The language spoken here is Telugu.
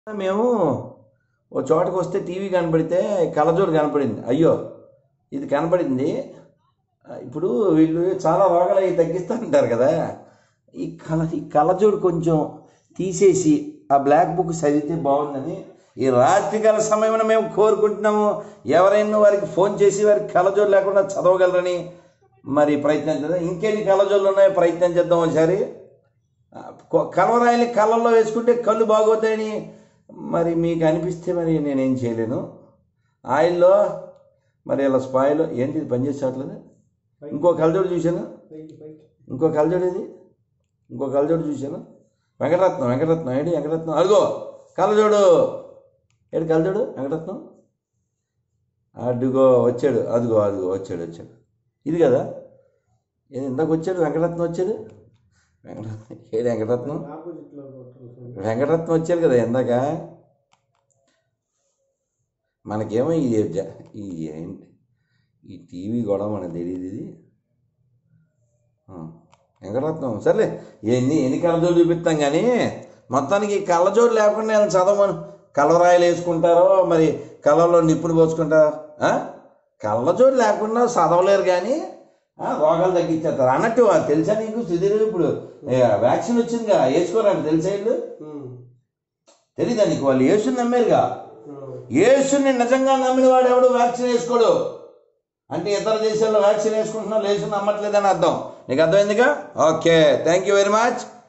మేము ఓ చోటకు వస్తే టీవీ కనపడితే కళ్ళజోడు కనపడింది అయ్యో ఇది కనపడింది ఆ, ఇప్పుడు వీళ్ళు చాలా రోగాలు అవి తగ్గిస్తారంటారు కదా ఈ కళ ఈ కళ్ళజోడు కొంచెం తీసేసి ఆ బ్లాక్ బుక్ చదివితే బాగుందని ఈ రాత్రికాల సమయంలో మేము కోరుకుంటున్నాము ఎవరైనా వారికి ఫోన్ చేసి వారికి కళ్ళజోడు లేకుండా చదవగలరని మరి ప్రయత్నించడం ఇంకెన్ని కళ్ళజోళ్ళు ఉన్నాయో ప్రయత్నం చేద్దాం ఒకసారి కొ- కలవరాయని కళ్ళల్లో వేసుకుంటే కళ్ళు బాగోతాయని మరి మీకు అనిపిస్తే మరి నేనేం చేయలేను ఆయిల్లో మరి ఇలా స్పాయిల్ ఏంటి ఇది పనిచేసేట్లేదు ఇంకో కళ్ళజోడు చూశాను ఇంకో కళ్ళజోడు ఇది ఇంకో కళ్ళజోడు చూశాను వెంకటరత్నం వెంకటరత్నం ఏంటి వెంకటరత్నం అదిగో కళ్ళజోడు ఏడు కళ్ళజోడు వెంకటరత్నం అడుగో వచ్చాడు అదిగో అదిగో వచ్చాడు వచ్చాడు ఇది కదా ఏది ఇందాక వచ్చాడు వెంకటరత్నం వచ్చాడు వెంకటరత్నం ఏడు వెంకటరత్నం వెంకటరత్నం వచ్చారు కదా ఇందాక మనకేమో ఇది జ- ఈ ఏంటి ఈ టీవీ గొడవ మనకు తెలియదు ఇది ఆ, వెంకటరత్నం సర్లే ఎన్ని ఎన్ని కళ్ళజోడు చూపిస్తాం కానీ మొత్తానికి ఈ కళ్ళజోడు లేకుండా నేను చదవమను కలరాయలు వేసుకుంటారో మరి కళ్ళలో నిప్పులు పోసుకుంటారో ఆ? కళ్ళజోడు లేకుండా చదవలేరు కానీ ఆ, రోగాలు తగ్గించేస్తారు అన్నట్టు ఆ తెలుసా నీకు సుధీర్ ఇప్పుడు ఏ, వ్యాక్సిన్ వచ్చిందిగా వేసుకోరండి తెలుసా వీళ్ళు తెలీదా నీకు వాళ్ళు యేసుని నమ్మారుగా యేసుని నిజంగా నమ్మిన వాడు ఎవడు వ్యాక్సిన్ వేసుకోడు అంటే ఇతర దేశాల్లో వ్యాక్సిన్ వేసుకుంటున్నా లేసు నమ్మట్లేదని అర్థం నీకు అర్థమైందిగా okay thank you very much